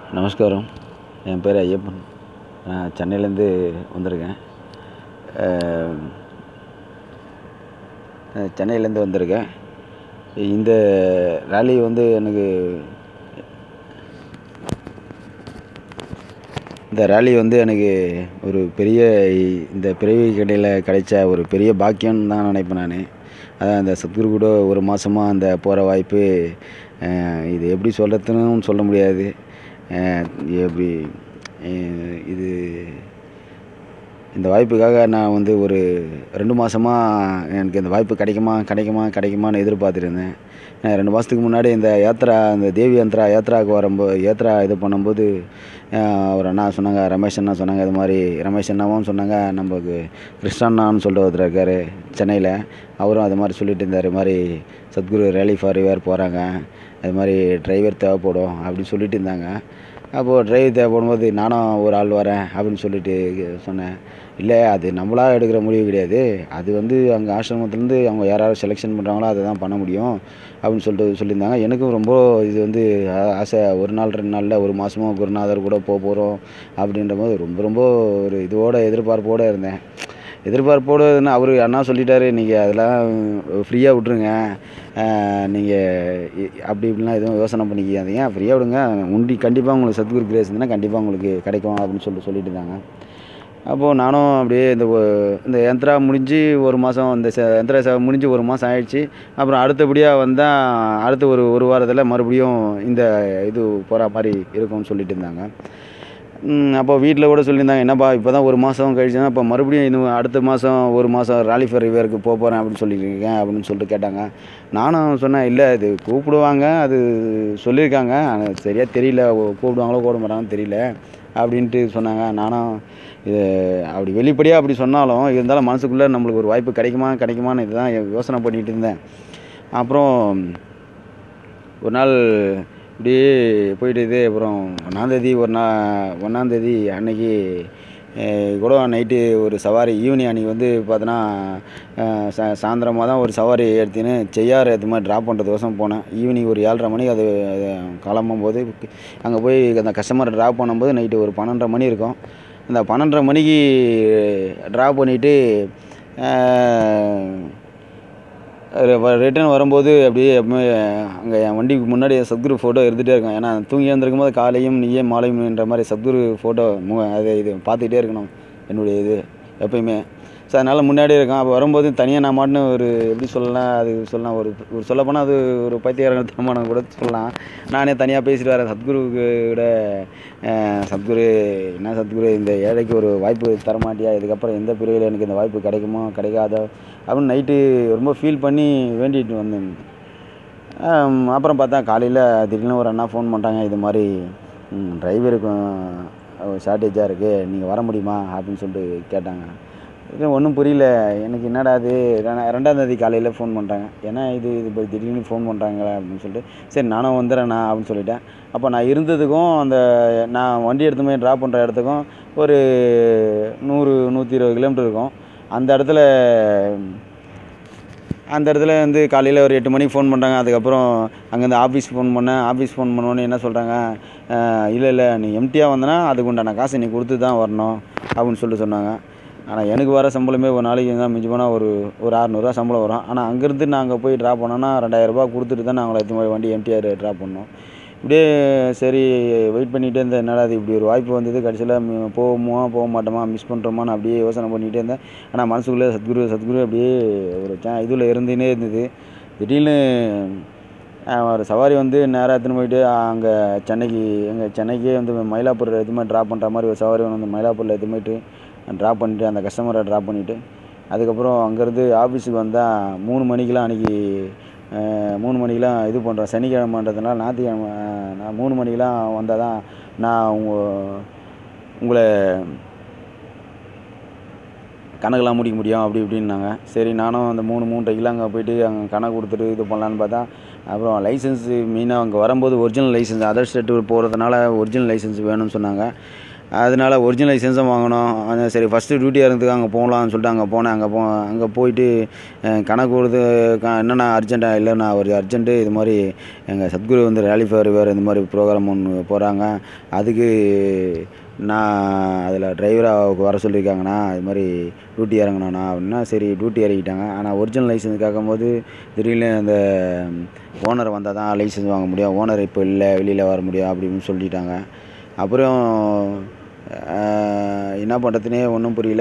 நமஸ்காரம் என் பேர் ஐயப்பன் நான் சென்னையிலேருந்து வந்திருக்கேன் அஹ், அஹ், சென்னையிலேருந்து வந்திருக்கேன் இந்த ராலி வந்து எனக்கு இந்த ராலி வந்து எனக்கு ஒரு பெரிய இ- இந்த பிறவி கடையில் கிடைச்ச ஒரு பெரிய பாக்கியம்னு தான் நினைப்பேன் நான் அதான் இந்த சத்குரு கூட ஒரு மாதமாக அந்த போகிற வாய்ப்பு அஹ், இது எப்படி சொல்கிறதுன்னு சொல்ல முடியாது அஹ், எப்படி அஹ், இது இந்த வாய்ப்புக்காக நான் வந்து ஒரு ரெண்டு மாதமாக எனக்கு இந்த வாய்ப்பு கிடைக்குமா கிடைக்குமா கிடைக்குமான்னு எதிர்பார்த்துருந்தேன் நான் ரெண்டு மாதத்துக்கு முன்னாடி இந்த யாத்ரா இந்த தேவி யாத்ரா யாத்ராவுக்கு வரும்போது யாத்ரா இது பண்ணும்போது அஹ், ஒரு அண்ணா சொன்னாங்க ரமேஷ் அண்ணா சொன்னாங்க இது மாதிரி ரமேஷ் அண்ணாவும் சொன்னாங்க நமக்கு கிருஷ்ணண்ணான்னு சொல்லிட்டு ஒருத்தர் இருக்கார் சென்னையில் அவரும் அது மாதிரி சொல்லிட்டு இருந்தார் இது மாதிரி சத்குரு ரேலி ஃபார் ரிவர் போகிறாங்க அது மாதிரி டிரைவர் தேவைப்படும் அப்படின்னு சொல்லிட்டு இருந்தாங்க அப்போது டிரைவர் தேவைப்படும் போது நானும் ஒரு ஆள் வரேன் அப்படின்னு சொல்லிட்டு சொன்னேன் இல்லை அது நம்மளா எடுக்கிற முடிவு கிடையாது அது வந்து அங்கே ஆசிரமத்துலேருந்து அவங்க யார் யார் செலெக்ஷன் பண்ணுறாங்களோ அதை தான் பண்ண முடியும் அப்படின்னு சொல்லிட்டு சொல்லியிருந்தாங்க எனக்கும் ரொம்ப இது வந்து ஆ- ஆசை ஒரு நாள் ரெண்டு நாளில் ஒரு மாதமோ குருநாதர் கூட போக போகிறோம் அப்படின்ற போது ரொம்ப ரொம்ப ஒரு இதோட எதிர்பார்ப்போடு இருந்தேன் எதிர்பார்ப்போடு அவர் அண்ணா சொல்லிட்டாரு நீங்கள் அதெல்லாம் ஃப்ரீயாக விட்ருங்க நீங்கள் அப்படி இப்படிலாம் எதுவும் யோசனை பண்ணிக்காதீங்க ஃப்ரீயாக விடுங்க உண்டி கண்டிப்பாக உங்களுக்கு சத்குரு கிரேஸ் இருந்ததுன்னா கண்டிப்பாக உங்களுக்கு கிடைக்கும் அப்படின்னு சொல்லிட்டு சொல்லிட்டு இருந்தாங்க அப்போது நானும் அப்படியே இந்த ஒ- இந்த யந்த்ரா முடிஞ்சு ஒரு மாதம் இந்த ச யந்த்ரா சேவை முடிஞ்சு ஒரு மாதம் ஆயிடுச்சு அப்புறம் அடுத்தபடியாக வந்தால் அடுத்த ஒரு ஒரு வாரத்தில் மறுபடியும் இந்த இது போகிற மாதிரி இருக்கும்னு சொல்லிட்டு இருந்தாங்க ம், அப்போ வீட்டில் கூட சொல்லியிருந்தாங்க என்னப்பா இப்போ தான் ஒரு மாதம் கழிச்சு தான் இப்போ மறுபடியும் இன்னும் அடுத்த மாதம் ஒரு மாதம் ராலி ஃபர் ரிவருக்கு போக போகிறேன் அப்படின்னு சொல்லியிருக்கேன் அப்படின்னு சொல்லிட்டு கேட்டாங்க நானும் சொன்னேன் இல்லை இது கூப்பிடுவாங்க அது சொல்லியிருக்காங்க ஆனால் சரியாக தெரியல ஓ- கூப்பிடுவாங்களோ கூப்பிட மாட்டாங்கன்னு தெரியல அப்படின்ட்டு சொன்னாங்க நானும் இது அப்படி வெளிப்படையாக அப்படி சொன்னாலும் இருந்தாலும் மனசுக்குள்ளே நம்மளுக்கு ஒரு வாய்ப்பு கிடைக்குமா கிடைக்குமான்னு இதுதான் யோசனை பண்ணிகிட்டு இருந்தேன் அப்புறம் ஒரு நாள் இப்படியே போயிட்டு இது அப்புறம் ஒன்றாந்தேதி ஒரு நாள் ஒன்றாந்தேதி அன்னைக்கு அஹ், கூட நைட்டு ஒரு சவாரி ஈவினிங் அன்றைக்கி வந்து பார்த்தோன்னா அஹ், சா சாயந்தரமாக தான் ஒரு சவாரி எடுத்துன்னு செய்யார் இது மாதிரி ட்ராப் பண்ணுறதுக்கோசம் போனேன் ஈவினிங் ஒரு ஏழரை மணிக்கு அது அது கிளம்பும் போது அங்கே போய் அந்த கஸ்டமரை ட்ராப் பண்ணும்போது நைட்டு ஒரு பன்னெண்டரை மணி இருக்கும் அந்த பன்னெண்டரை மணிக்கு ட்ராப் பண்ணிவிட்டு ரிட்டர்ன் வரும்போது அப்படியே எப்பவுமே அங்கே என் வண்டிக்கு முன்னாடி சத்குரு ஃபோட்டோ எடுத்துகிட்டே இருக்கேன் ஏன்னா தூங்கி எழுந்திருக்கும் போது காலையும் நீயே மாலையும்ன்ற மாதிரி சத்குரு ஃபோட்டோ மு அது இது பார்த்துக்கிட்டே இருக்கணும் என்னுடைய இது எப்பயுமே ஸோ அதனால் முன்னாடியே இருக்கேன் அப்போ வரும்போது தனியாக நான் மாட்டுன்னு ஒரு எப்படி சொல்லலாம் அது சொல்லலாம் ஒரு ஒரு சொல்லப்போனால் அது ஒரு பைத்தியகாரத்தனமான கூட சொல்லலாம் நானே தனியாக பேசிட்டு வரேன் சத்குருவுக்கு விட அஹ், சத்குரு என்ன சத்குரு இந்த ஏழைக்கு ஒரு வாய்ப்பு தரமாட்டியா இதுக்கப்புறம் எந்த பிரிவில் எனக்கு இந்த வாய்ப்பு கிடைக்குமோ கிடைக்காதோ அப்படின்னு நைட்டு ரொம்ப ஃபீல் பண்ணி வேண்டிட்டு வந்தேன் ஆம், அப்புறம் பார்த்தா காலையில் திடீர்னு ஒரு அண்ணா ஃபோன் பண்ணிட்டாங்க இது மாதிரி டிரைவருக்கு ஷார்ட்டேஜாக இருக்குது நீங்கள் வர முடியுமா அப்படின்னு சொல்லிட்டு கேட்டாங்க இது ஒன்றும் புரியல எனக்கு என்னடா இது ரெண்டா- ரெண்டாம் தேதி காலையில் ஃபோன் பண்ணுறாங்க ஏன்னா இது இது இப்போ திடீர்னு ஃபோன் பண்ணுறாங்களே அப்படின்னு சொல்லிட்டு சரி நானும் வந்துடுறேண்ணா அப்படின்னு சொல்லிட்டேன் அப்போ நான் இருந்ததுக்கும் அந்த நான் வண்டி எடுத்து போய் ட்ராப் பண்ணுற இடத்துக்கும் ஒரு நூறு நூற்றி இருபது கிலோமீட்டர் இருக்கும் அந்த இடத்துல அந்த இடத்துல வந்து காலையில் ஒரு எட்டு மணிக்கு ஃபோன் பண்ணுறாங்க அதுக்கப்புறம் அங்கேருந்து ஆஃபீஸ் ஃபோன் பண்ணேன் ஆஃபீஸ் ஃபோன் பண்ணோன்னே என்ன சொல்கிறாங்க இல்லை இல்லை நீ எம்டியாக வந்தனா அதுக்கு உண்டான காசு நீ கொடுத்து தான் வரணும் அப்படின்னு சொல்லிட்டு சொன்னாங்க ஆனால் எனக்கு வர சம்பளமே ஒரு நாளைக்கு தான் மிஞ்சி போனால் ஒரு ஒரு அறநூறுவா சம்பளம் வரும் ஆனால் அங்கேருந்து நாங்கள் போய் ட்ராப் பண்ணோன்னா ரெண்டாயிரரூபா கொடுத்துட்டு தான் நாங்கள் எடுத்து போய் வண்டி எம்டிஆர் ட்ராப் பண்ணோம் இப்படியே சரி வெயிட் பண்ணிகிட்டே இருந்தேன் என்னடா இது இப்படி ஒரு வாய்ப்பு வந்தது கடைசியில் போவோமா போக மாட்டோமா மிஸ் பண்ணுறோமான்னு அப்படியே யோசனை பண்ணிகிட்டே இருந்தேன் ஆனால் மனசுக்குள்ளே சத்குரு சத்குரு அப்படியே ஒரு சா இதில் இருந்துனே இருந்தது திடீர்னு அஹ், ஒரு சவாரி வந்து நேராக எடுத்துன்னு போயிட்டு அங்கே சென்னைக்கு எங்கள் சென்னைக்கே வந்து மயிலாப்பூர் எதுவுமே ட்ராப் பண்ணுற மாதிரி ஒரு சவாரி ஒன்று வந்து மயிலாப்பூரில் எது போயிட்டு ட்ராப் பண்ணிவிட்டு அந்த கஸ்டமரை ட்ராப் பண்ணிவிட்டு அதுக்கப்புறம் அங்கேருந்து ஆஃபீஸுக்கு வந்தால் மூணு மணிக்கெலாம் அன்றைக்கி மூணு மணிக்கெலாம் இது பண்ணுறோம் சனிக்கிழமைன்றதுனால ஞாயிற்றுக்கிழமை அஹ், நான் மூணு மணிக்கெலாம் வந்தால் தான் நான் உங்க உங்களை கணக்கெல்லாம் முடிக்க முடியும் அப்படி இப்படின்னாங்க சரி நானும் அந்த மூணு மூன்றைக்கெலாம் அங்கே போயிட்டு அங்கே கணக்கு கொடுத்துட்டு இது பண்ணலான்னு பார்த்தா அப்புறம் லைசன்ஸு மெயினாக அங்கே வரும்போது ஒரிஜினல் லைசன்ஸ் அதர் ஸ்டேட்டு போகிறதுனால ஒரிஜினல் லைசன்ஸ் வேணும்னு சொன்னாங்க அதனால ஒரிஜினல் லைசன்ஸும் வாங்கணும் அதான் சரி ஃபஸ்ட்டு டியூட்டி இறங்குறதுக்கு அங்கே போகலான்னு சொல்லிட்டு அங்கே போனேன் அங்கே போ அங்கே போயிட்டு அஹ், கணக்கு கொடுத்து க என்னண்ணா அர்ஜென்ட்டா இல்லைண்ணா ஒரு அர்ஜென்ட்டு இது மாதிரி எங்கள் சத்குரு வந்து ரேலி ஃபேர் வேறு இந்த மாதிரி ப்ரோக்ராம் ஒன்று போகிறாங்க அதுக்கு நான் அதில் டிரைவராக வர சொல்லியிருக்காங்கண்ணா இது மாதிரி டியூட்டி இறங்கணுண்ணா அப்படின்னா சரி டியூட்டி இறங்கிட்டாங்க ஆனால் ஒரிஜினல் லைசன்ஸ் கேட்கும்போது திடீர்னு அந்த ஓனர் வந்தால் தான் லைசன்ஸ் வாங்க முடியும் ஓனர் இப்போ இல்லை வெளியில் வர முடியும் அப்படின்னு சொல்லிட்டாங்க அப்புறம் ஆஹ், என்ன பண்ணுறதுனே ஒன்றும் புரியல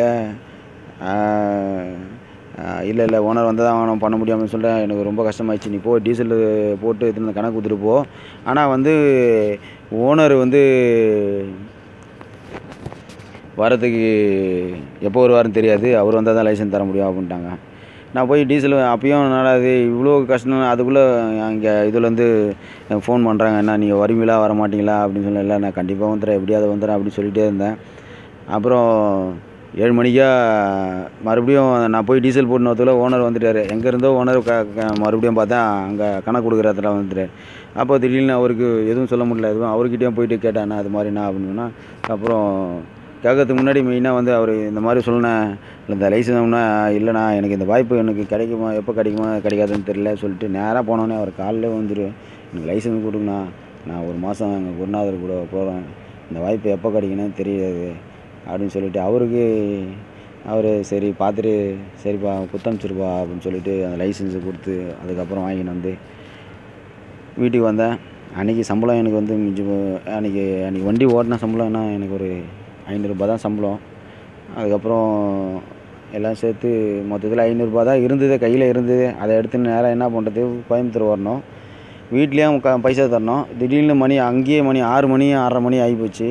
இல்லை இல்லை ஓனர் வந்தால் தான் வாங்கணும் பண்ண முடியாமல் சொல்லிட்டு எனக்கு ரொம்ப கஷ்டமாயிடுச்சு நீ போ டீசல் போட்டு எடுத்துன்னு கணக்கு கொடுத்துட்டு போ ஆனால் வந்து ஓனர் வந்து வரதுக்கு எப்போ வருவாருன்னு தெரியாது அவர் வந்தால் தான் லைசன்ஸ் தர முடியும் அப்படின்ட்டாங்க நான் போய் டீசல் அப்பயும் என்னடா இது இவ்வளோ கஷ்டம் அதுக்குள்ளே அங்கே இதுலேருந்து ஃபோன் பண்ணுறாங்க என்ன நீங்கள் வருவீங்களா வர மாட்டீங்களா அப்படின்னு சொல்லி இல்லை நான் கண்டிப்பாக வந்துடுறேன் எப்படியாவது வந்துடுறேன் அப்படின்னு சொல்லிகிட்டே இருந்தேன் அப்புறம் ஏழு மணிக்கா மறுபடியும் நான் போய் டீசல் போட்டுன்னு வரதுக்குள்ள ஓனர் வந்துட்டார் எங்கே இருந்தோ ஓனர் க க- மறுபடியும் பார்த்தா அங்கே கணக்கு கொடுக்குற இடத்துல வந்துட்டார் அப்போ திடீர்னு அவருக்கு எதுவும் சொல்ல முடியல எதுவும் அவர்கிட்டயும் போயிட்டு கேட்டேன் அது மாதிரிண்ணா அப்படின்னா அப்புறம் கேட்கறதுக்கு முன்னாடி மெயினாக வந்து அவர் இந்த மாதிரி சொன்னேன் இந்த லைசன்ஸ்னா இல்லைண்ணா எனக்கு இந்த வாய்ப்பு எனக்கு கிடைக்குமா எப்போ கிடைக்குமா கிடைக்காதுன்னு தெரியல சொல்லிட்டு நேராக போனோடனே அவர் காலையில் வந்துட்டு எனக்கு லைசன்ஸ் கொடுங்கண்ணா நான் ஒரு மாதம் எங்கள் குருநாதர் கூட போகிறேன் இந்த வாய்ப்பு எப்போ கிடைக்குன்னு தெரியாது அப்படின்னு சொல்லிட்டு அவருக்கு அவர் சரி பார்த்துட்டு சரிப்பா குத்தமிச்சிருப்பா அப்படின்னு சொல்லிட்டு அந்த லைசன்ஸை கொடுத்து அதுக்கப்புறம் வாங்கின்னு வந்து வீட்டுக்கு வந்தேன் அன்றைக்கி சம்பளம் எனக்கு வந்து மிஞ்சி போ- அன்றைக்கி அன்றைக்கி வண்டி ஓட்டின சம்பளம்னா எனக்கு ஒரு ஐநூறுரூபா தான் சம்பளம் அதுக்கப்புறம் எல்லாம் சேர்த்து மொத்தத்தில் ஐநூறுரூபா தான் இருந்தது கையில் இருந்தது அதை எடுத்து நேராக என்ன பண்ணுறது கோயம்புத்தூர் வரணும் வீட்லேயும் க பைசா தரணும் திடீர்னு மணி அங்கேயே மணி ஆறு மணி ஆறரை மணி ஆகிப்போச்சு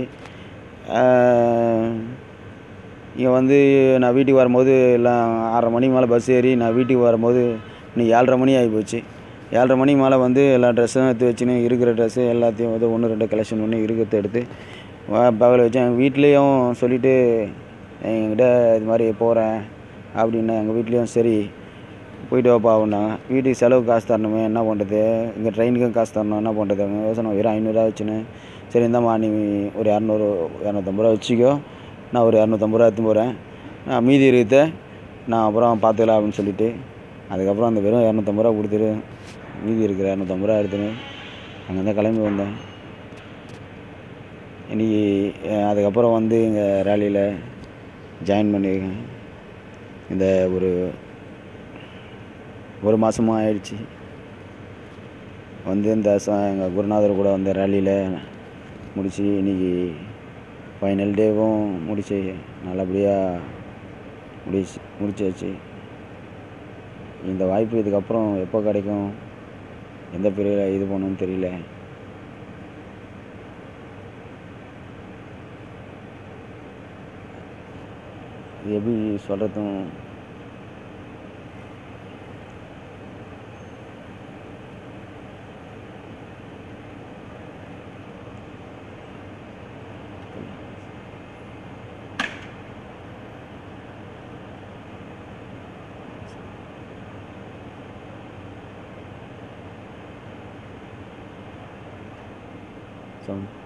இங்கே வந்து நான் வீட்டுக்கு வரும்போது எல்லாம் ஆறரை மணி மேலே பஸ் ஏறி நான் வீட்டுக்கு வரும்போது இன்னைக்கு ஏழ்ரை மணி ஆகிப்போச்சு ஏழ்ரை மணிக்கு மேலே வந்து எல்லா ட்ரெஸ்ஸும் எடுத்து வச்சுன்னு இருக்கிற ட்ரெஸ்ஸு எல்லாத்தையும் வந்து ஒன்று ரெண்டு கலெக்ஷன் பண்ணி இருக்கிறத எடுத்து பகல் வச்சேன் எங்கள் வீட்லேயும் சொல்லிவிட்டு என்கிட்ட இது மாதிரி போகிறேன் அப்படின்னு எங்கள் வீட்லேயும் சரி போயிட்டு வாப்பா அப்படின்னாங்க வீட்டுக்கு செலவுக்கு காசு தரணுமே என்ன பண்ணுறது இங்கே ட்ரெயினுக்கும் காசு தரணும் என்ன பண்ணுறது யோசனை வெறும் ஐநூறுரூவா வச்சுன்னு சரி இந்தாம்மா நீ ஒரு இரநூறு இரநூத்தம்பது ரூபா வச்சுக்கோ நான் ஒரு இரநூத்தம்பது ரூபா எடுத்துன்னு போகிறேன் நான் மீதி இருக்கிறத நான் அப்புறம் பார்த்துக்கலாம் அப்படின்னு சொல்லிட்டு அதுக்கப்புறம் அந்த வெறும் இரநூத்தம்பது ரூபா கொடுத்துட்டு மீதி இருக்கிற இரநூத்தம்பது ரூபா எடுத்துன்னு அங்கேருந்து கிளம்பி வந்தேன் இன்றைக்கி அதுக்கப்புறம் வந்து இங்கே ரேலியில் ஜாயின் பண்ணியிருக்கேன் இந்த ஒரு ஒரு மாதமாக ஆயிடுச்சு வந்து இந்த ச எங்கள் குருநாதர் கூட வந்த ரேலியில் முடித்து இன்றைக்கி ஃபைனல் டேவும் முடிச்சு நல்லபடியாக முடிச்சு முடிச்சாச்சு இந்த வாய்ப்பு இதுக்கப்புறம் எப்போ கிடைக்கும் எந்த பிரிவில் இது பண்ணணும்னு தெரியல இது எப்படி சொல்கிறதும் சொல்